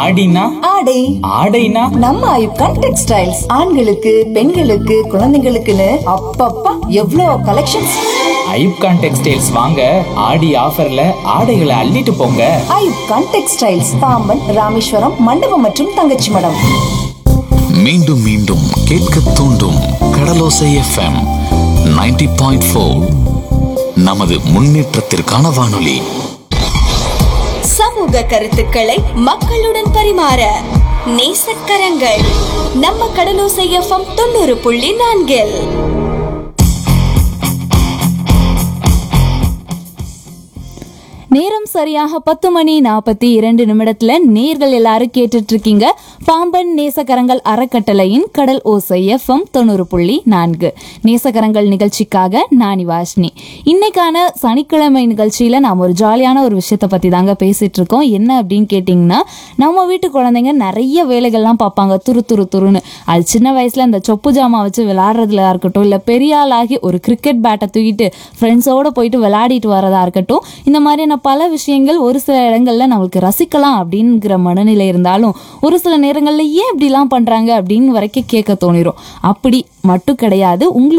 ஆடினா ஆடை ஆடைனா நம்ம ஐப்கான் டெக்ஸ்டைல்ஸ் ஆண்களுக்கு பெண்களுக்கு குழந்தைங்களுக்குன்னு அப்பப்பா எவ்வளோ கலெக்ஷன்ஸ் ஐப்கான் டெக்ஸ்டைல்ஸ் வாங்க ஆடி ஆஃபர்ல ஆடைகளை அள்ளிட்டு போங்க ஐப்கான் டெக்ஸ்டைல்ஸ் பாம்பன் ராமேஸ்வரம் மண்டபம் மற்றும் தங்கச்சி மடம் மீண்டும் மீண்டும் கேட்க தூண்டும் கடலோசை எஃப்எம் 90.4 பாயிண்ட் ஃபோர் நமது முன்னேற்றத்திற்கான வானொலி சமூக கருத்துக்களை மக்களுடன் பரிமாற நேசக்கரங்கள் நம்ம கடலோசை எஃப்எம் தொண்ணூறு புள்ளி நான்கில் நேரம் சரியாக பத்து மணி நாற்பத்தி இரண்டு நிமிடத்துல நேர்கள் எல்லாரும் கேட்டுட்டு இருக்கீங்க பாம்பன் நேசகரங்கள் அறக்கட்டளையின் கடல் ஓசை எஃப்எம் தொண்ணூறு புள்ளி நான்கு நேசகரங்கள் நிகழ்ச்சிக்காக நானி வாஷ்னி இன்னைக்கான சனிக்கிழமை நிகழ்ச்சியில நாம் ஒரு ஜாலியான ஒரு விஷயத்தை பத்தி தாங்க பேசிட்டு இருக்கோம் என்ன அப்படின்னு கேட்டிங்கன்னா நம்ம வீட்டு குழந்தைங்க நிறைய வேலைகள்லாம் பார்ப்பாங்க துரு துரு துருன்னு அது சின்ன வயசுல அந்த சொப்பு ஜாமா வச்சு விளையாடுறதுல இருக்கட்டும் இல்ல பெரிய ஆளாகி ஒரு கிரிக்கெட் பேட்டை தூக்கிட்டு ஃப்ரெண்ட்ஸோட போயிட்டு விளையாடிட்டு வரதா இருக்கட்டும் இந்த மாதிரியான பல விஷயங்கள் ஒரு சில இடங்கள்ல நம்மளுக்கு ரசிக்கலாம் அப்படிங்கிற மனநிலை இருந்தாலும் ஒரு சில நேரங்கள்ல ஏன் இப்படிலாம் பண்றாங்க அப்படின்னு வரைக்கும் கேட்க தோணிரும் அப்படி மட்டும் கிடையாது உங்களோட